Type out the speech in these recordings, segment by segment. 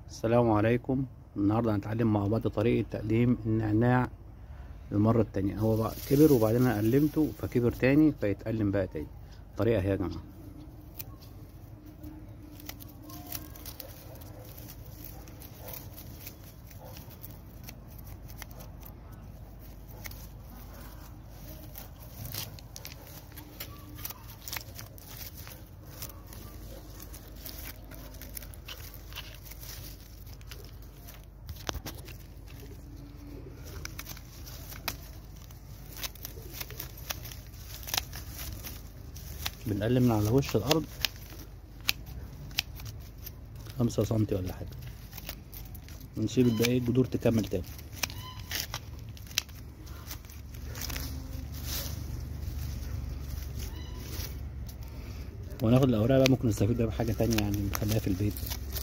السلام عليكم النهارده هنتعلم مع بعض طريقة تقديم النعناع للمرة التانية هو بقى كبر وبعدين انا قلمته فكبر تاني فيتقلم بقى تاني طريقة اهي يا جماعة بنقلم من على وش الارض خمسة سنتي ولا حاجة ونسيب الباقي الجذور تكمل تاني وناخد الاوراق بقى ممكن نستفيد بيها بحاجة تانية يعني نخليها في البيت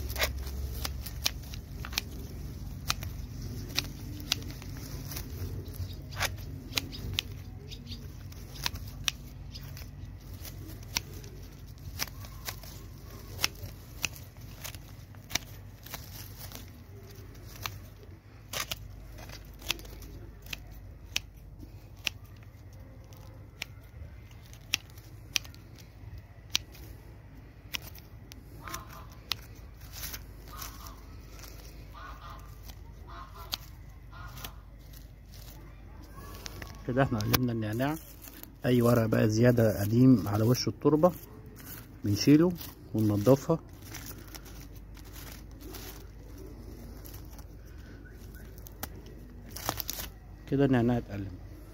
كده احنا قلبنا النعناع اي ورق بقى زيادة قديم على وش التربة بنشيله وننضفها كده النعناع اتقلم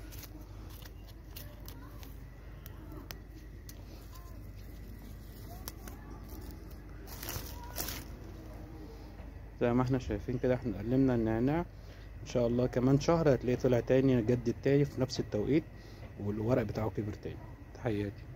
زي ما احنا شايفين كده احنا قلمنا النعناع ان شاء الله كمان شهر هتلاقيه طلع تاني جدد تاني في نفس التوقيت والورق بتاعه كبر تاني تحياتي